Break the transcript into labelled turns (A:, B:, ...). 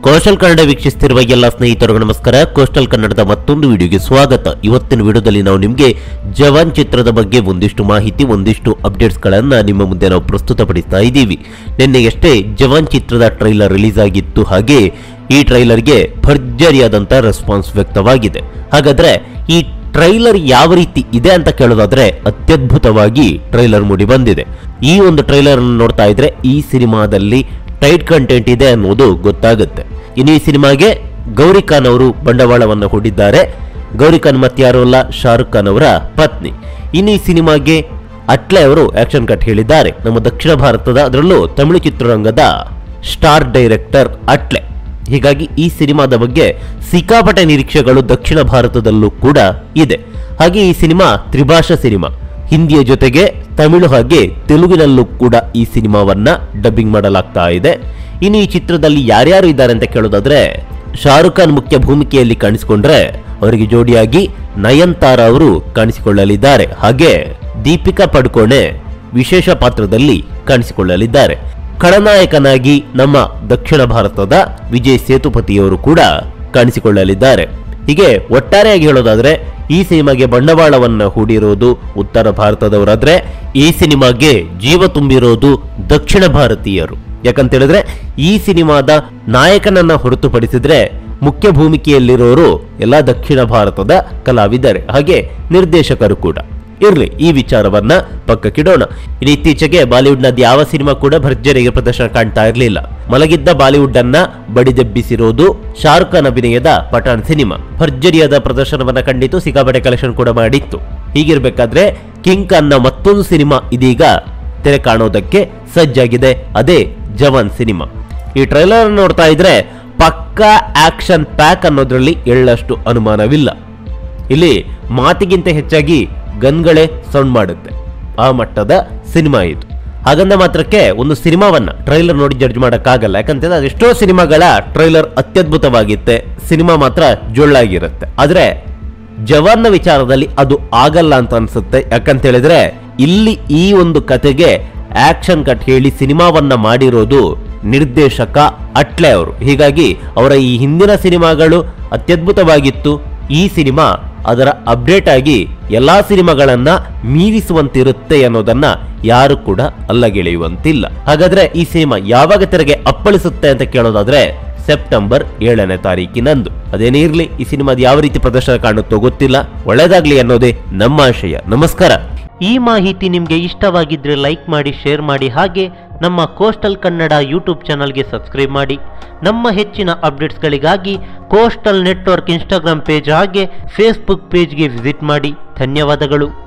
A: coastal Kannada ವೀಕ್ಷಿಸ್ತಿರುವ ಎಲ್ಲ ಸ್ನೇಹಿತರಿಗೂ ನಮಸ್ಕಾರ ಕೋಸ್ಟಲ್ ಕನ್ನಡದ ಮತ್ತೊಂದು ವಿಡಿಯೋಗೆ ಸ್ವಾಗತ ಇವತ್ತಿನ ವಿಡಿಯೋದಲ್ಲಿ ನಾವು ನಿಮಗೆ ಜವಾನ್ ಚಿತ್ರದ ಬಗ್ಗೆ ಒಂದಿಷ್ಟು ಮಾಹಿತಿ ಒಂದಿಷ್ಟು ಅಪ್ಡೇಟ್ಸ್ಗಳನ್ನು ನಿಮ್ಮ ಮುಂದೆ ನಾವು ಪ್ರಸ್ತುತಪಡಿಸ್ತಾ ಇದ್ದೀವಿ ನಿನ್ನೆಯಷ್ಟೇ ಜವಾನ್ ಚಿತ್ರದ ಟ್ರೈಲರ್ ರಿಲೀಸ್ ಆಗಿತ್ತು ಹಾಗೆ ಈ ಟ್ರೈಲರ್ಗೆ ಭರ್ಜರಿಯಾದಂಥ ರೆಸ್ಪಾನ್ಸ್ ವ್ಯಕ್ತವಾಗಿದೆ ಹಾಗಾದ್ರೆ ಈ ಟ್ರೈಲರ್ ಯಾವ ರೀತಿ ಇದೆ ಅಂತ ಕೇಳೋದಾದ್ರೆ ಅತ್ಯದ್ಭುತವಾಗಿ ಟ್ರೈಲರ್ ಮೂಡಿ ಬಂದಿದೆ ಈ ಒಂದು ಟ್ರೈಲರ್ ನೋಡ್ತಾ ಇದ್ರೆ ಈ ಸಿನಿಮಾದಲ್ಲಿ ಟೈಟ್ ಕಂಟೆಂಟ್ ಇದೆ ಅನ್ನೋದು ಗೊತ್ತಾಗುತ್ತೆ ಇನ್ನು ಈ ಸಿನಿಮಾಗೆ ಗೌರಿ ಖಾನ್ ಅವರು ಬಂಡವಾಳವನ್ನು ಹೂಡಿದ್ದಾರೆ ಗೌರಿ ಖಾನ್ ಮತ್ಯಾರು ಅಲ್ಲ ಶಾರುಖ್ ಖಾನ್ ಅವರ ಪತ್ನಿ ಇನ್ನು ಈ ಸಿನಿಮಾಗೆ ಅಟ್ಲೆ ಅವರು ಆಕ್ಷನ್ ಕಟ್ ಹೇಳಿದ್ದಾರೆ ನಮ್ಮ ದಕ್ಷಿಣ ಭಾರತದ ಅದರಲ್ಲೂ ತಮಿಳು ಚಿತ್ರರಂಗದ ಸ್ಟಾರ್ ಡೈರೆಕ್ಟರ್ ಅಟ್ಲೆ ಹೀಗಾಗಿ ಈ ಸಿನಿಮಾದ ಬಗ್ಗೆ ಸಿಕ್ಕಾಪಟ್ಟೆ ನಿರೀಕ್ಷೆಗಳು ದಕ್ಷಿಣ ಭಾರತದಲ್ಲೂ ಕೂಡ ಇದೆ ಹಾಗೆ ಈ ಸಿನಿಮಾ ತ್ರಿಭಾಷಾ ಸಿನಿಮಾ ಹಿಂದಿಯ ಜೊತೆಗೆ ತಮಿಳು ಹಾಗೆ ತೆಲುಗಿನಲ್ಲೂ ಕೂಡ ಈ ಸಿನಿಮಾವನ್ನ ಡಬ್ಬಿಂಗ್ ಮಾಡಲಾಗ್ತಾ ಇದೆ ಇನ್ನು ಈ ಚಿತ್ರದಲ್ಲಿ ಯಾರ್ಯಾರು ಇದ್ದಾರೆ ಅಂತ ಕೇಳೋದಾದ್ರೆ ಶಾರುಖ್ ಖಾನ್ ಮುಖ್ಯ ಭೂಮಿಕೆಯಲ್ಲಿ ಕಾಣಿಸಿಕೊಂಡ್ರೆ ಅವರಿಗೆ ಜೋಡಿಯಾಗಿ ನಯನ್ತಾರ ಅವರು ಕಾಣಿಸಿಕೊಳ್ಳಲಿದ್ದಾರೆ ಹಾಗೆ ದೀಪಿಕಾ ಪಡುಕೋಣೆ ವಿಶೇಷ ಪಾತ್ರದಲ್ಲಿ ಕಾಣಿಸಿಕೊಳ್ಳಲಿದ್ದಾರೆ ಖಳನಾಯಕನಾಗಿ ನಮ್ಮ ದಕ್ಷಿಣ ಭಾರತದ ವಿಜಯ್ ಸೇತುಪತಿಯವರು ಕೂಡ ಕಾಣಿಸಿಕೊಳ್ಳಲಿದ್ದಾರೆ ಹೀಗೆ ಒಟ್ಟಾರೆಯಾಗಿ ಹೇಳೋದಾದ್ರೆ ಈ ಸಿನಿಮಾಗೆ ಬಂಡವಾಳವನ್ನ ಹೂಡಿರೋದು ಉತ್ತರ ಭಾರತದವರಾದ್ರೆ ಈ ಸಿನಿಮಾಗೆ ಜೀವ ತುಂಬಿರೋದು ದಕ್ಷಿಣ ಭಾರತೀಯರು ಯಾಕಂತ ಹೇಳಿದ್ರೆ ಈ ಸಿನಿಮಾದ ನಾಯಕನನ್ನ ಹೊರತುಪಡಿಸಿದ್ರೆ ಮುಖ್ಯ ಭೂಮಿಕೆಯಲ್ಲಿರೋರು ಎಲ್ಲ ದಕ್ಷಿಣ ಭಾರತದ ಕಲಾವಿದರೆ ಹಾಗೆ ನಿರ್ದೇಶಕರು ಕೂಡ ಇರ್ಲಿ ಈ ವಿಚಾರವನ್ನ ಪಕ್ಕಕ್ಕಿಡೋಣ ಇನ್ನು ಇತ್ತೀಚೆಗೆ ಬಾಲಿವುಡ್ನ ಯಾವ ಸಿನಿಮಾ ಕೂಡ ಭರ್ಜರಿಗೆ ಪ್ರದರ್ಶನ ಕಾಣ್ತಾ ಇರಲಿಲ್ಲ ಮಲಗಿದ್ದ ಬಾಲಿವುಡ್ ಅನ್ನ ಬಡಿದೆಬ್ಬಿಸಿರೋದು ಶಾರುಖ್ ಖಾನ್ ಅಭಿನಯದ ಪಠಾಣ್ ಸಿನಿಮಾ ಭರ್ಜರಿಯಾದ ಪ್ರದರ್ಶನವನ್ನ ಕಂಡಿತು ಸಿಕ್ಕಾಪಟ್ಟೆ ಕಲೆಕ್ಷನ್ ಕೂಡ ಮಾಡಿತ್ತು ಹೀಗಿರ್ಬೇಕಾದ್ರೆ ಕಿಂಗ್ ಖಾನ್ನ ಮತ್ತೊಂದು ಸಿನಿಮಾ ಇದೀಗ ತೆರೆ ಕಾಣೋದಕ್ಕೆ ಸಜ್ಜಾಗಿದೆ ಅದೇ ಜವಾನ್ ಸಿನಿಮಾ ಈ ಟ್ರೈಲರ್ ನೋಡ್ತಾ ಇದ್ರೆ ಪಕ್ಕಾ ಆಕ್ಷನ್ ಪ್ಯಾಕ್ ಅನ್ನೋದ್ರಲ್ಲಿ ಎಳ್ಳಷ್ಟು ಅನುಮಾನವಿಲ್ಲ ಇಲ್ಲಿ ಮಾತಿಗಿಂತ ಹೆಚ್ಚಾಗಿ ಗನ್ಗಳೇ ಸೌಂಡ್ ಮಾಡುತ್ತೆ ಆ ಮಟ್ಟದ ಸಿನಿಮಾ ಇದು ಹಾಗಂದ ಮಾತ್ರಕ್ಕೆ ಒಂದು ಸಿನಿಮಾವನ್ನ ಟ್ರೈಲರ್ ನೋಡಿ ಜಡ್ಜ್ ಮಾಡೋಕ್ಕಾಗಲ್ಲ ಯಾಕಂತಂದ್ರೆ ಅದೆಷ್ಟೋ ಸಿನಿಮಾಗಳ ಟ್ರೈಲರ್ ಅತ್ಯದ್ಭುತವಾಗಿತ್ತೆ ಸಿನಿಮಾ ಮಾತ್ರ ಜೊಳ್ಳಾಗಿರುತ್ತೆ ಆದ್ರೆ ಜವಾನ್ನ ವಿಚಾರದಲ್ಲಿ ಅದು ಆಗಲ್ಲ ಅಂತ ಅನ್ಸುತ್ತೆ ಯಾಕಂತ ಹೇಳಿದ್ರೆ ಇಲ್ಲಿ ಈ ಒಂದು ಕತೆಗೆ ಆಕ್ಷನ್ ಕಟ್ ಹೇಳಿ ಸಿನಿಮಾವನ್ನ ಮಾಡಿರೋದು ನಿರ್ದೇಶಕ ಅಟ್ಲೆ ಅವರು ಹೀಗಾಗಿ ಅವರ ಈ ಹಿಂದಿನ ಸಿನಿಮಾಗಳು ಅತ್ಯದ್ಭುತವಾಗಿತ್ತು ಈ ಸಿನಿಮಾ ಅದರ ಅಪ್ಡೇಟ್ ಆಗಿ ಎಲ್ಲಾ ಸಿನಿಮಾಗಳನ್ನ ಮೀರಿಸುವಂತಿರುತ್ತೆ ಅನ್ನೋದನ್ನ ಯಾರು ಕೂಡ ಅಲ್ಲಗೆಳೆಯುವಂತಿಲ್ಲ ಹಾಗಾದ್ರೆ ಈ ಸಿನಿಮಾ ಯಾವಾಗ ತೆರೆಗೆ ಅಪ್ಪಳಿಸುತ್ತೆ ಅಂತ ಕೇಳೋದಾದ್ರೆ ಸೆಪ್ಟೆಂಬರ್ ಏಳನೇ ತಾರೀಕಿನಂದು ಅದೇನೇ ಇರ್ಲಿ ಈ ಸಿನಿಮಾದ ಯಾವ ರೀತಿ ಪ್ರದರ್ಶನ ಕಾಣುತ್ತೋ ಗೊತ್ತಿಲ್ಲ ಒಳ್ಳೇದಾಗ್ಲಿ ಅನ್ನೋದೇ ನಮ್ಮ ಆಶಯ ನಮಸ್ಕಾರ ಈ ಮಾಹಿತಿ ನಿಮಗೆ ಇಷ್ಟವಾಗಿದ್ರೆ ಲೈಕ್ ಮಾಡಿ ಶೇರ್ ಮಾಡಿ ಹಾಗೆ ನಮ್ಮ ಕೋಸ್ಟಲ್ ಕನ್ನಡ ಯೂಟ್ಯೂಬ್ ಚಾನಲ್ಗೆ ಸಬ್ಸ್ಕ್ರೈಬ್ ಮಾಡಿ ನಮ್ಮ ಹೆಚ್ಚಿನ ಅಪ್ಡೇಟ್ಸ್ಗಳಿಗಾಗಿ ಕೋಸ್ಟಲ್ ನೆಟ್ವರ್ಕ್ ಇನ್ಸ್ಟಾಗ್ರಾಮ್ ಪೇಜ್ ಹಾಗೆ ಫೇಸ್ಬುಕ್ ಪೇಜ್ಗೆ ವಿಸಿಟ್ ಮಾಡಿ ಧನ್ಯವಾದಗಳು